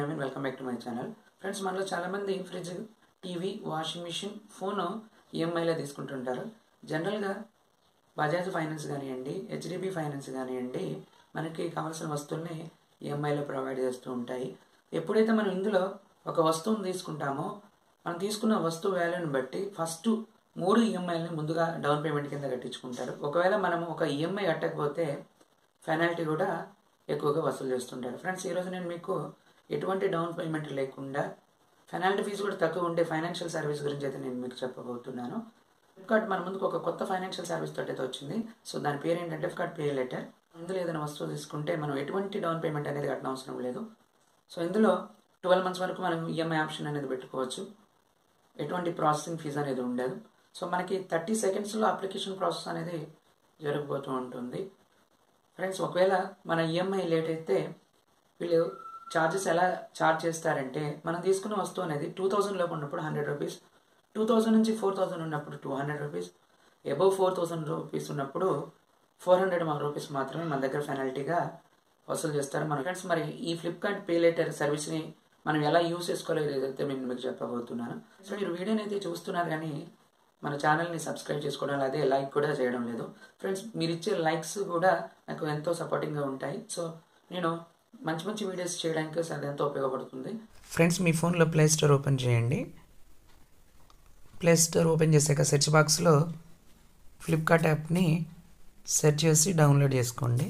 Naveen welcome back to my channel friends మనలో చాలామంది fridge TV washing machine phone ఈఎంఐలో తీసుకుంటుంటారు జనరల్గా బజాజ్ ఫైనాన్స్ కానివ్వండి హెచ్డిబి ఫైనాన్స్ కానివ్వండి మనకి కావాల్సిన వస్తువుల్ని ఈఎంఐలో ప్రొవైడ్ చేస్తూ ఉంటాయి ఎప్పుడైతే మనం ఇందులో ఒక వస్తువుని తీసుకుంటామో మనం తీసుకున్న వస్తువు వాల్యూని బట్టి ఫస్ట్ మూడు ఈఎంఐలని ముందుగా డౌన్ పేమెంట్ కింద కట్టించుకుంటారు ఒకవేళ మనం ఒక ఈఎంఐ కట్టకపోతే పెనాల్టీ కూడా ఎక్కువగా వసూలు చేస్తుంటారు ఫ్రెండ్స్ ఈరోజు నేను మీకు ఎటువంటి డౌన్ పేమెంట్ లేకుండా పెనాల్టీ ఫీజు కూడా తక్కువ ఉండే ఫైనాన్షియల్ సర్వీస్ గురించి అయితే నేను మీకు చెప్పబోతున్నాను ఫ్లిప్కార్ట్ మన ముందుకు ఒక కొత్త ఫైనాన్షియల్ సర్వీస్ తోటి అయితే వచ్చింది సో దాని పేరు ఏంటంటే ఫ్లిప్కార్ట్ పే లెటర్ ఇందులో ఏదైనా వస్తువు తీసుకుంటే మనం ఎటువంటి డౌన్ పేమెంట్ అనేది కట్టడం అవసరం లేదు సో ఇందులో ట్వెల్వ్ మంత్స్ వరకు మనం ఈఎంఐ ఆప్షన్ అనేది పెట్టుకోవచ్చు ఎటువంటి ప్రాసెసింగ్ ఫీజు అనేది ఉండదు సో మనకి థర్టీ సెకండ్స్లో అప్లికేషన్ ప్రాసెస్ అనేది జరిగిపోతూ ఉంటుంది ఫ్రెండ్స్ ఒకవేళ మన ఈఎంఐ లేట్ అయితే వీళ్ళు ఛార్జెస్ ఎలా ఛార్జ్ చేస్తారంటే మనం తీసుకున్న వస్తువు అనేది టూ థౌజండ్ లోపు ఉన్నప్పుడు హండ్రెడ్ రూపీస్ టూ థౌజండ్ నుంచి ఫోర్ థౌజండ్ ఉన్నప్పుడు two hundred rupees above four thousand rupees ఉన్నప్పుడు ఫోర్ హండ్రెడ్ రూపీస్ మాత్రమే మన దగ్గర పెనాల్టీగా వసూలు చేస్తారు మన ఫ్రెండ్స్ మరి ఈ ఫ్లిప్కార్ట్ పే లేటర్ సర్వీస్ని మనం ఎలా యూస్ చేసుకోలేదు ఏదైతే నేను మీకు చెప్పబోతున్నాను సో మీరు వీడియోని అయితే చూస్తున్నారు కానీ మన ఛానల్ని సబ్స్క్రైబ్ చేసుకోవడం అదే లైక్ కూడా చేయడం లేదు ఫ్రెండ్స్ మీరు ఇచ్చే లైక్స్ కూడా నాకు ఎంతో సపోర్టింగ్గా ఉంటాయి సో నేను మంచి మంచి వీడియోస్ చేయడానికి అది ఎంతో ఉపయోగపడుతుంది ఫ్రెండ్స్ మీ ఫోన్లో ప్లే స్టోర్ ఓపెన్ చేయండి ప్లే స్టోర్ ఓపెన్ చేశాక సెర్చ్ బాక్స్లో ఫ్లిప్కార్ట్ యాప్ని సెర్చ్ చేసి డౌన్లోడ్ చేసుకోండి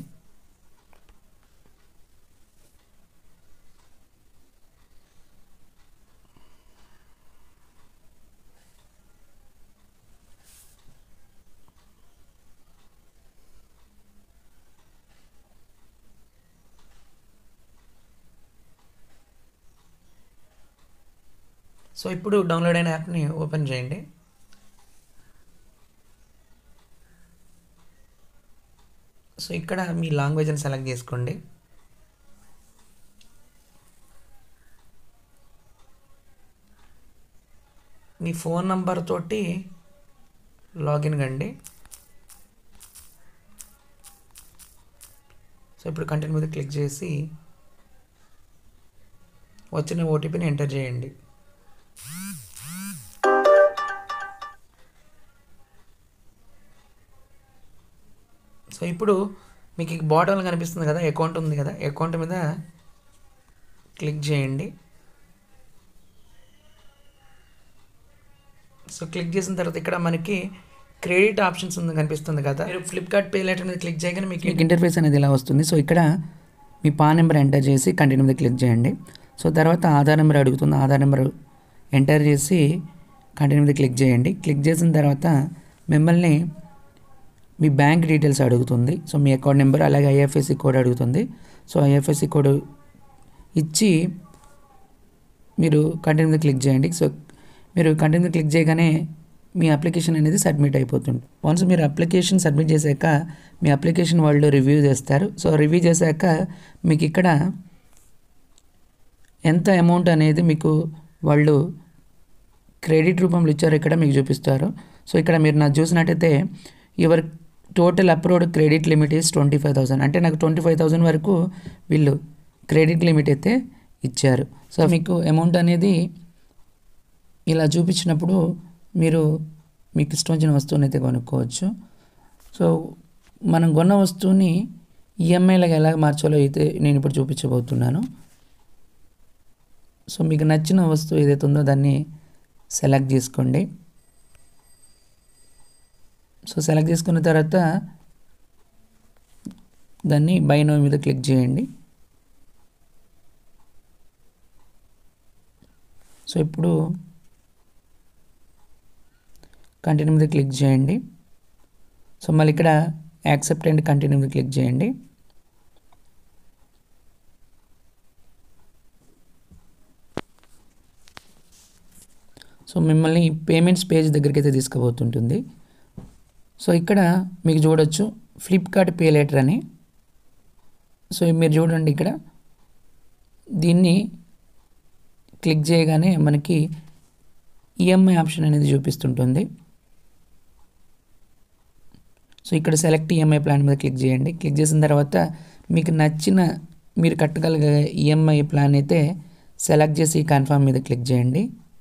సో ఇప్పుడు డౌన్లోడ్ అయిన యాప్ని ఓపెన్ చేయండి సో ఇక్కడ మీ లాంగ్వేజ్ని సెలెక్ట్ చేసుకోండి మీ ఫోన్ నంబర్ తోటి లాగిన్ కండి సో ఇప్పుడు కంటెంట్ మీద క్లిక్ చేసి వచ్చిన ఓటీపీని ఎంటర్ చేయండి సో ఇప్పుడు మీకు బాటంలో కనిపిస్తుంది కదా అకౌంట్ ఉంది కదా అకౌంట్ మీద క్లిక్ చేయండి సో క్లిక్ చేసిన తర్వాత ఇక్కడ మనకి క్రెడిట్ ఆప్షన్స్ ఉంది కనిపిస్తుంది కదా మీరు ఫ్లిప్కార్ట్ పే లెటర్ మీద క్లిక్ చేయగానే మీకు మీకు ఇంటర్ఫేస్ అనేది ఇలా వస్తుంది సో ఇక్కడ మీ పాన్ నెంబర్ ఎంటర్ చేసి కంటిన్యూ మీద క్లిక్ చేయండి సో తర్వాత ఆధార్ నెంబర్ అడుగుతుంది ఆధార్ నెంబర్ ఎంటర్ చేసి కంటిన్యూ మీద క్లిక్ చేయండి క్లిక్ చేసిన తర్వాత మిమ్మల్ని మీ బ్యాంక్ డీటెయిల్స్ అడుగుతుంది సో మీ అకౌంట్ నెంబర్ అలాగే ఐఎఫ్ఎస్సి కోడ్ అడుగుతుంది సో ఐఎఫ్ఎస్సి కోడ్ ఇచ్చి మీరు కంటిన్యూ మీద క్లిక్ చేయండి సో మీరు కంటిన్యూ మీద క్లిక్ చేయగానే మీ అప్లికేషన్ అనేది సబ్మిట్ అయిపోతుంది వన్స్ మీరు అప్లికేషన్ సబ్మిట్ చేశాక మీ అప్లికేషన్ వాళ్ళు రివ్యూ చేస్తారు సో రివ్యూ చేశాక మీకు ఇక్కడ ఎంత అమౌంట్ అనేది మీకు వాళ్ళు క్రెడిట్ రూపంలో ఇచ్చారో ఇక్కడ మీకు చూపిస్తారు సో ఇక్కడ మీరు నాకు చూసినట్టయితే your total approved credit limit is twenty five thousand అంటే నాకు ట్వంటీ ఫైవ్ థౌసండ్ వరకు వీళ్ళు క్రెడిట్ లిమిట్ అయితే ఇచ్చారు సో మీకు అమౌంట్ అనేది ఇలా చూపించినప్పుడు మీరు మీకు ఇష్టం వచ్చిన వస్తువుని అయితే కొనుక్కోవచ్చు సో మనం కొన్న వస్తువుని ఈఎంఐలకు ఎలా మార్చాలో అయితే నేను ఇప్పుడు చూపించబోతున్నాను సో మీకు నచ్చిన వస్తువు ఏదైతే ఉందో దాన్ని సెలెక్ట్ చేసుకోండి సో సెలెక్ట్ చేసుకున్న తర్వాత దాన్ని బై నో మీద క్లిక్ చేయండి సో ఇప్పుడు కంటిన్యూ మీద క్లిక్ చేయండి సో మళ్ళీ ఇక్కడ యాక్సెప్ట్ అండ్ కంటిన్యూ మీద క్లిక్ చేయండి సో మిమ్మల్ని పేమెంట్స్ పేజ్ దగ్గరికి అయితే తీసుకుపోతుంటుంది సో ఇక్కడ మీకు చూడొచ్చు ఫ్లిప్కార్ట్ పే లెటర్ అని సో మీరు చూడండి ఇక్కడ దీన్ని క్లిక్ చేయగానే మనకి ఈఎంఐ ఆప్షన్ అనేది చూపిస్తుంటుంది సో ఇక్కడ సెలెక్ట్ ఈఎంఐ ప్లాన్ మీద క్లిక్ చేయండి క్లిక్ చేసిన తర్వాత మీకు నచ్చిన మీరు కట్టగలిగే ఈఎంఐ ప్లాన్ అయితే సెలెక్ట్ చేసి కన్ఫర్మ్ మీద క్లిక్ చేయండి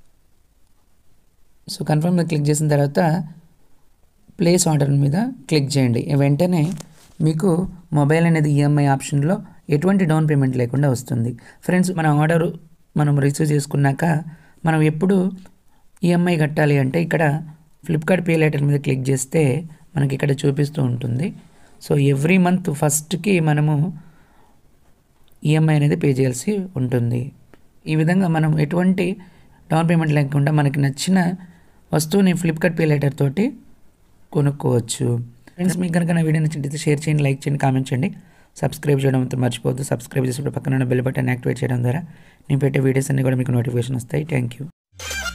సో కన్ఫర్మ్ మీద క్లిక్ చేసిన తర్వాత ప్లేస్ ఆర్డర్ మీద క్లిక్ చేయండి వెంటనే మీకు మొబైల్ అనేది ఈఎంఐ ఆప్షన్లో ఎటువంటి డౌన్ పేమెంట్ లేకుండా వస్తుంది ఫ్రెండ్స్ మన ఆర్డర్ మనం రిసీవ్ చేసుకున్నాక మనం ఎప్పుడు ఈఎంఐ కట్టాలి అంటే ఇక్కడ ఫ్లిప్కార్ట్ పే లెటర్ మీద క్లిక్ చేస్తే మనకి ఇక్కడ చూపిస్తూ ఉంటుంది సో ఎవ్రీ మంత్ ఫస్ట్కి మనము ఈఎంఐ అనేది పే చేయాల్సి ఉంటుంది ఈ విధంగా మనం ఎటువంటి డౌన్ పేమెంట్ లేకుండా మనకి నచ్చిన వస్తువుని ఫ్లిప్కార్ట్ పే లెటర్ తోటి కొనుక్కోవచ్చు ఫ్రెండ్స్ మీకు కనుక నా వీడియో నచ్చినట్లయితే షేర్ చేయండి లైక్ చేయండి కామెంట్ చేయండి సబ్స్క్రైబ్ చేయడం అంతా మర్చిపోవద్దు సబ్స్క్రైబ్ చేసినప్పుడు పక్కన ఉన్న బెల్ బటన్ యాక్టివేట్ చేయడం ద్వారా నేను పెట్టే వీడియోస్ అన్నీ కూడా మీకు నోటిఫికేషన్ వస్తాయి థ్యాంక్ యూ